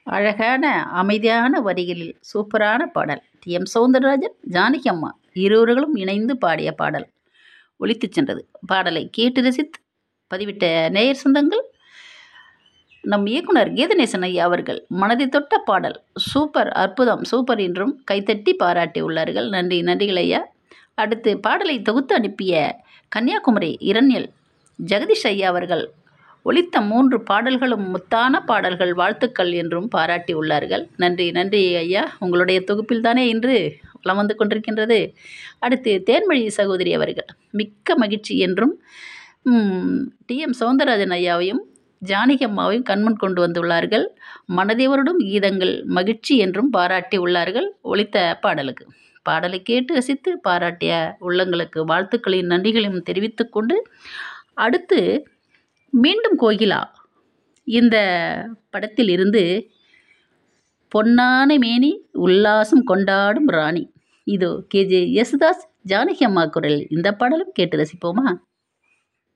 அழகான அமைதியான வரிகளில் சூப்பரான பாடல் டி எம் சௌந்தரராஜன் ஜானகி அம்மா இருவர்களும் இணைந்து பாடிய பாடல் ஒலித்துச் சென்றது பாடலை கேட்டு ரசித்து பதிவிட்ட நேயர் சொந்தங்கள் நம் இயக்குனர் கீதநேசன் ஐயா அவர்கள் மனதை தொட்ட பாடல் சூப்பர் அற்புதம் சூப்பர் என்றும் கைத்தட்டி பாராட்டி உள்ளார்கள் நன்றி நன்றிகள் ஐயா அடுத்து பாடலை தொகுத்து அனுப்பிய கன்னியாகுமரி இரண்யல் ஜெகதீஷ் ஐயா அவர்கள் ஒலித்த மூன்று பாடல்களும் முத்தான பாடல்கள் வாழ்த்துக்கள் என்றும் பாராட்டி உள்ளார்கள் நன்றி நன்றி ஐயா உங்களுடைய தொகுப்பில் தானே இன்று வலம் வந்து கொண்டிருக்கின்றது அடுத்து தேன்மொழி சகோதரி அவர்கள் மிக்க மகிழ்ச்சி என்றும் டி எம் சௌந்தரராஜன் ஐயாவையும் ஜானகி அம்மாவையும் கண்முன் கொண்டு வந்துள்ளார்கள் மனதேவருடும் கீதங்கள் மகிழ்ச்சி என்றும் பாராட்டி உள்ளார்கள் ஒலித்த பாடலுக்கு பாடலை கேட்டு ரசித்து பாராட்டிய உள்ளங்களுக்கு வாழ்த்துக்களையும் நன்றிகளையும் தெரிவித்துக்கொண்டு அடுத்து மீண்டும் கோகிலா இந்த படத்தில் இருந்து பொன்னான மேனி உல்லாசம் கொண்டாடும் ராணி இதோ கேஜே யேசுதாஸ் ஜானகி அம்மா குரல் இந்த பாடலும் கேட்டு ரசிப்போமா